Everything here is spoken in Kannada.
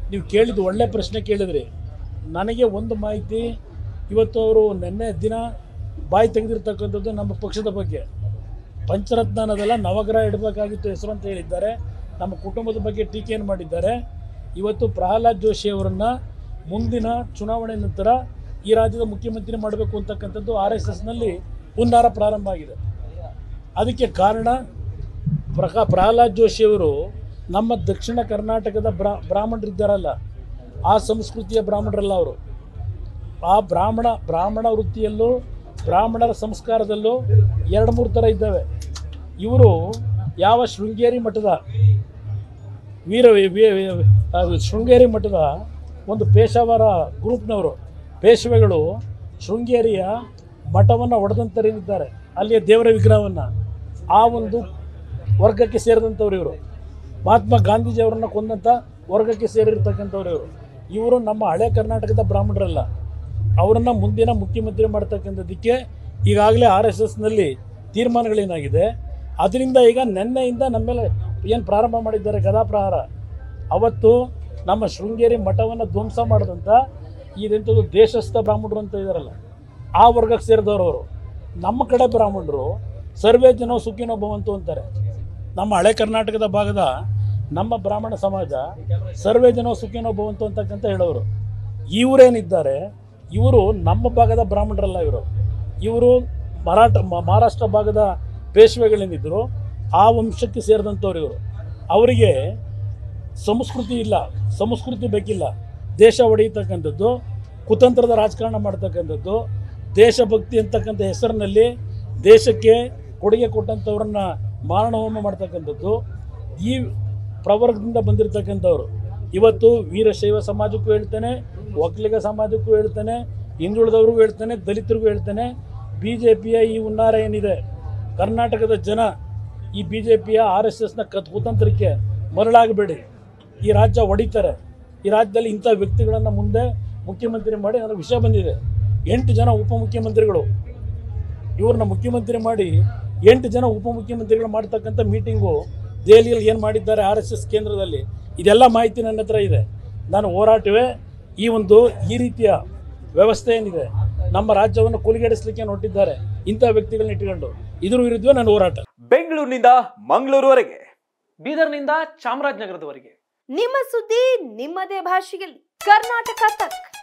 ನೀವು ಕೇಳಿದ್ದು ಒಳ್ಳೆ ಪ್ರಶ್ನೆ ಕೇಳಿದ್ರಿ ನನಗೆ ಒಂದು ಮಾಹಿತಿ ಇವತ್ತು ಅವರು ನಿನ್ನೆ ದಿನ ಬಾಯಿ ತೆಗೆದಿರ್ತಕ್ಕಂಥದ್ದು ನಮ್ಮ ಪಕ್ಷದ ಬಗ್ಗೆ ಪಂಚರತ್ನ ಅನ್ನೋದೆಲ್ಲ ನವಗ್ರಹ ಇಡಬೇಕಾಗಿತ್ತು ಹೆಸರು ಅಂತ ಹೇಳಿದ್ದಾರೆ ನಮ್ಮ ಕುಟುಂಬದ ಬಗ್ಗೆ ಟೀಕೆಯನ್ನು ಮಾಡಿದ್ದಾರೆ ಇವತ್ತು ಪ್ರಹ್ಲಾದ್ ಜೋಶಿ ಅವರನ್ನು ಮುಂದಿನ ಚುನಾವಣೆ ನಂತರ ಈ ರಾಜ್ಯದ ಮುಖ್ಯಮಂತ್ರಿ ಮಾಡಬೇಕು ಅಂತಕ್ಕಂಥದ್ದು ಆರ್ ಎಸ್ ಎಸ್ನಲ್ಲಿ ಹುನ್ನಾರ ಪ್ರಾರಂಭ ಆಗಿದೆ ಅದಕ್ಕೆ ಕಾರಣ ಪ್ರಕಾ ಪ್ರಹ್ಲಾದ್ ಜೋಶಿಯವರು ನಮ್ಮ ದಕ್ಷಿಣ ಕರ್ನಾಟಕದ ಬ್ರಾ ಬ್ರಾಹ್ಮಣರಿದ್ದಾರಲ್ಲ ಆ ಸಂಸ್ಕೃತಿಯ ಬ್ರಾಹ್ಮಣರಲ್ಲ ಅವರು ಆ ಬ್ರಾಹ್ಮಣ ಬ್ರಾಹ್ಮಣ ವೃತ್ತಿಯಲ್ಲೂ ಬ್ರಾಹ್ಮಣರ ಸಂಸ್ಕಾರದಲ್ಲೂ ಎರಡು ಮೂರು ಥರ ಇದ್ದಾವೆ ಇವರು ಯಾವ ಶೃಂಗೇರಿ ಮಠದ ವೀರ ವಿ- ವಿ- ವಿ- ಆ ಶೃಂಗೇರಿ ಮಠದ ಒಂದು ಪೇಶಾವರ ಗ್ರೂಪ್ನವರು ಪೇಶವೆಗಳು ಶೃಂಗೇರಿಯ ಮಠವನ್ನು ಒಡೆದಂತರೇನಿದ್ದಾರೆ ಅಲ್ಲಿಯ ದೇವರ ವಿಗ್ರಹವನ್ನು ಆ ಒಂದು ವರ್ಗಕ್ಕೆ ಸೇರಿದಂಥವ್ರು ಇವರು ಮಹಾತ್ಮ ಗಾಂಧೀಜಿಯವರನ್ನು ಕೊಂದಂಥ ವರ್ಗಕ್ಕೆ ಸೇರಿರ್ತಕ್ಕಂಥವ್ರು ಇವರು ಇವರು ನಮ್ಮ ಹಳೆ ಕರ್ನಾಟಕದ ಬ್ರಾಹ್ಮಣರಲ್ಲ ಅವರನ್ನು ಮುಂದಿನ ಮುಖ್ಯಮಂತ್ರಿ ಮಾಡ್ತಕ್ಕಂಥದ್ದಕ್ಕೆ ಈಗಾಗಲೇ ಆರ್ ಎಸ್ ಎಸ್ನಲ್ಲಿ ತೀರ್ಮಾನಗಳೇನಾಗಿದೆ ಅದರಿಂದ ಈಗ ನಿನ್ನೆಯಿಂದ ನಮ್ಮ ಮೇಲೆ ಏನು ಪ್ರಾರಂಭ ಮಾಡಿದ್ದಾರೆ ಗದಾಪ್ರಹಾರ ಅವತ್ತು ನಮ್ಮ ಶೃಂಗೇರಿ ಮಠವನ್ನು ಧ್ವಂಸ ಮಾಡಿದಂಥ ಇದೆಂಥದ್ದು ದೇಶಸ್ಥ ಬ್ರಾಹ್ಮಣರು ಅಂತ ಇದ್ದಾರಲ್ಲ ಆ ವರ್ಗಕ್ಕೆ ಸೇರಿದವರು ಅವರು ನಮ್ಮ ಕಡೆ ಬ್ರಾಹ್ಮಣರು ಸರ್ವೇ ಜನೋ ಸುಖಿನೋ ಭವಂತು ಅಂತಾರೆ ನಮ್ಮ ಹಳೆ ಕರ್ನಾಟಕದ ಭಾಗದ ನಮ್ಮ ಬ್ರಾಹ್ಮಣ ಸಮಾಜ ಸರ್ವೇ ಜನೋ ಸುಖಿನೋ ಭವಂತು ಅಂತಕ್ಕಂತ ಹೇಳೋರು ಇವರೇನಿದ್ದಾರೆ ಇವರು ನಮ್ಮ ಭಾಗದ ಬ್ರಾಹ್ಮಣರಲ್ಲ ಇವರು ಇವರು ಮರಾಠ ಮ- ಮಹಾರಾಷ್ಟ್ರ ಭಾಗದ ಪೇಶ್ವೆಗಳೇನಿದ್ರು ಆ ವಂಶಕ್ಕೆ ಸೇರಿದಂಥವ್ರು ಇವರು ಅವರಿಗೆ ಸಂಸ್ಕೃತಿ ಇಲ್ಲ ಸಂಸ್ಕೃತಿ ಬೇಕಿಲ್ಲ ದೇಶ ಒಡೆಯತಕ್ಕಂಥದ್ದು ಕುತಂತ್ರದ ರಾಜಕಾರಣ ಮಾಡ್ತಕ್ಕಂಥದ್ದು ದೇಶಭಕ್ತಿ ಅಂತಕ್ಕಂಥ ಹೆಸರಿನಲ್ಲಿ ದೇಶಕ್ಕೆ ಕೊಡುಗೆ ಕೊಟ್ಟಂಥವ್ರನ್ನ ಮಾರಣಹೋಮ ಮಾಡ್ತಕ್ಕಂಥದ್ದು ಈ ಪ್ರವರ್ಗದಿಂದ ಬಂದಿರತಕ್ಕಂಥವ್ರು ಇವತ್ತು ವೀರಶೈವ ಸಮಾಜಕ್ಕೂ ಹೇಳ್ತೇನೆ ಒಕ್ಕಲಿಗ ಸಮಾಜಕ್ಕೂ ಹೇಳ್ತೇನೆ ಹಿಂದುಳಿದವ್ರಿಗೂ ಹೇಳ್ತೇನೆ ದಲಿತರಿಗೂ ಹೇಳ್ತೇನೆ ಬಿ ಜೆ ಪಿಯ ಈ ಹುನ್ನಾರ ಏನಿದೆ ಕರ್ನಾಟಕದ ಜನ ಈ ಬಿ ಜೆ ಪಿಯ ಆರ್ ಎಸ್ ಎಸ್ನ ಕತ್ ಕುತಂತ್ರಕ್ಕೆ ಮರಳಾಗಬೇಡಿ ಈ ರಾಜ್ಯ ಹೊಡಿತಾರೆ ಈ ರಾಜ್ಯದಲ್ಲಿ ಇಂಥ ವ್ಯಕ್ತಿಗಳನ್ನು ಮುಂದೆ ಮುಖ್ಯಮಂತ್ರಿ ಮಾಡಿ ನನಗೆ ವಿಷಯ ಬಂದಿದೆ ಎಂಟು ಜನ ಉಪಮುಖ್ಯಮಂತ್ರಿಗಳು ಇವ್ರನ್ನ ಮುಖ್ಯಮಂತ್ರಿ ಮಾಡಿ ಎಂಟು ಜನ ಉಪಮುಖ್ಯಮಂತ್ರಿಗಳು ಮಾಡ್ತಕ್ಕಂಥ ಮೀಟಿಂಗು ದೆಹಲಿಯಲ್ಲಿ ಏನು ಮಾಡಿದ್ದಾರೆ ಆರ್ ಎಸ್ ಎಸ್ ಕೇಂದ್ರದಲ್ಲಿ ಇದೆಲ್ಲ ಮಾಹಿತಿ ನನ್ನ ಹತ್ರ ಇದೆ ನಾನು ಹೋರಾಟವೇ ಈ ಒಂದು ಈ ರೀತಿಯ ವ್ಯವಸ್ಥೆ ಏನಿದೆ ನಮ್ಮ ರಾಜ್ಯವನ್ನು ಕುಲಿಗೆಡಿಸ್ಲಿಕ್ಕೆ ಹೊರಟಿದ್ದಾರೆ ಇಂಥ ವ್ಯಕ್ತಿಗಳನ್ನ ಇಟ್ಕೊಂಡು ಇದ್ರ ವಿರುದ್ಧ ನಾನು ಹೋರಾಟ ಬೆಂಗಳೂರಿನಿಂದ ಮಂಗಳೂರುವರೆಗೆ ಬೀದರ್ನಿಂದ ಚಾಮರಾಜನಗರದವರೆಗೆ ನಿಮ್ಮ ಸುದ್ದಿ ನಿಮ್ಮದೇ ಭಾಷೆಯಲ್ಲಿ ಕರ್ನಾಟಕ ತಕ್